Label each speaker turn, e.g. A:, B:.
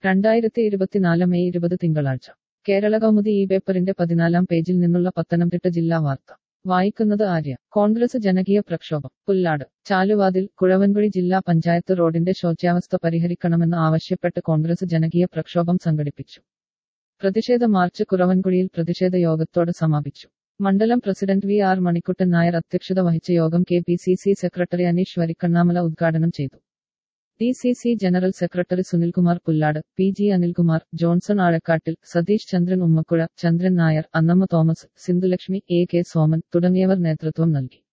A: രണ്ടായിരത്തി ഇരുപത്തിനാല് മെയ് ഇരുപത് തിങ്കളാഴ്ച കേരള കൗമുദി ഈ പേപ്പറിന്റെ പതിനാലാം പേജിൽ നിന്നുള്ള പത്തനംതിട്ട ജില്ലാ വാർത്ത വായിക്കുന്നത് ആര്യ കോൺഗ്രസ് ജനകീയ പ്രക്ഷോഭം പുല്ലാട് ചാലുവാതിൽ കുഴവൻകുഴി ജില്ലാ പഞ്ചായത്ത് റോഡിന്റെ ശോച്യാവസ്ഥ പരിഹരിക്കണമെന്ന് ആവശ്യപ്പെട്ട് കോൺഗ്രസ് ജനകീയ പ്രക്ഷോഭം സംഘടിപ്പിച്ചു പ്രതിഷേധ മാർച്ച് കുറവൻകുഴിയിൽ പ്രതിഷേധ യോഗത്തോടെ സമാപിച്ചു മണ്ഡലം president V R Manikuttan Nair അധ്യക്ഷത വഹിച്ച യോഗം K P C C secretary Aneesh Varikkannamala ഉദ്ഘാടനം ചെയ്തു D C C general secretary Sunilkumar Pullad P G Anilkumar Johnson Azhakkattil Satheesh Chandran Ummakkuzha Chandran Nair Annamma Thomas Sindhulakshmi A K Soman തുടങ്ങിയവർ നേതൃത്വം നൽകി